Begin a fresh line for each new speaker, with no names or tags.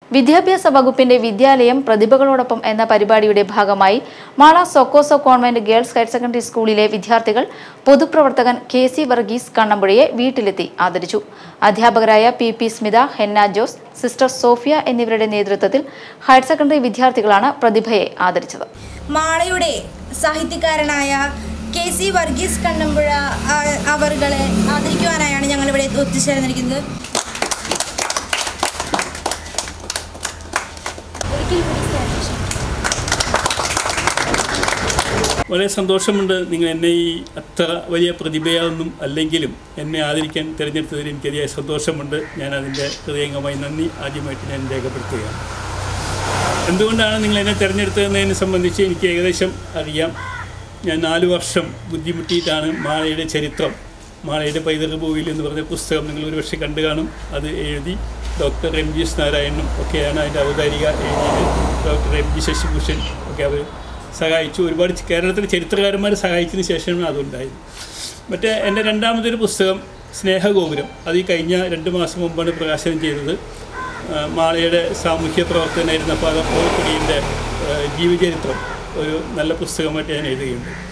വിദ്യാഭ്യാസ വകുപ്പിന്റെ വിദ്യാലയം പ്രതിഭകളോടൊപ്പം എന്ന പരിപാടിയുടെ ഭാഗമായി Mala Socorro convent girls higher secondary സ്കൂളിലെ വിദ്യാർത്ഥികൾ പൊതുപ്രവർത്തകൻ കെ സി വർഗീസ് കണ്ണമ്പുഴയെ വീട്ടിലെത്തി ആദരിച്ചു അധ്യാപകരായ P P Smitha Henna Jose sister Sophia എന്നിവരുടെ നേതൃത്വത്തിൽ ഹയർ സെക്കൻഡറി വിദ്യാർത്ഥികളാണ് പ്രതിഭയെ ആദരിച്ചത്
മാളയുടെ സാഹിത്യകാരനായ കെ സി വർഗീസ് കണ്ണമ്പുഴ ആ, അവർകളെ ആദരിക്കുവാനായാണ് ഞങ്ങളിവിടെ ഒത്തുചേർന്നിരിക്കുന്നത്
വളരെ സന്തോഷമുണ്ട് നിങ്ങൾ എന്നെ ഈ അത്ര വലിയ പ്രതിഭയൊന്നും അല്ലെങ്കിലും എന്നെ ആദരിക്കാൻ തിരഞ്ഞെടുത്തതിൽ എനിക്ക് അതിയായ സന്തോഷമുണ്ട് ഞാൻ അതിൻ്റെ ഹൃദയംഗമായി നന്ദി ആദ്യമായിട്ട് ഞാൻ രേഖപ്പെടുത്തുകയാണ് എന്തുകൊണ്ടാണ് നിങ്ങൾ എന്നെ തിരഞ്ഞെടുത്തതെന്നതിനെ സംബന്ധിച്ച് എനിക്ക് ഏകദേശം അറിയാം ഞാൻ നാല് വർഷം ബുദ്ധിമുട്ടിയിട്ടാണ് മാളയുടെ ചരിത്രം മാളയുടെ പൈതൃക ഭൂവിൽ എന്ന് പറഞ്ഞ പുസ്തകം നിങ്ങൾ ഒരുപക്ഷെ കണ്ടു കാണും അത് എഴുതി ഡോക്ടർ എം ജി എസ് നാരായണനും ഒക്കെയാണ് അതിൻ്റെ ഔദാരിക എഴുതിയത് ഡോക്ടർ എം ജി ശശിഭൂഷൺ ഒക്കെ അവർ സഹായിച്ചു ഒരുപാട് കേരളത്തിലെ ചരിത്രകാരന്മാർ സഹായിച്ചതിന് ശേഷമാണ് അതുണ്ടായത് മറ്റേ എൻ്റെ രണ്ടാമതൊരു പുസ്തകം സ്നേഹഗോപുരം അത് ഈ കഴിഞ്ഞ രണ്ട് മാസം മുമ്പാണ് പ്രകാശനം ചെയ്തത് ആ, മാളയുടെ സാമൂഹ്യ പ്രവർത്തകനായിരുന്ന പാകം പോക്കുടിയുടെ ജീവചരിത്രം ഒരു നല്ല പുസ്തകമായിട്ട് ഞാൻ എഴുതുകയുണ്ട്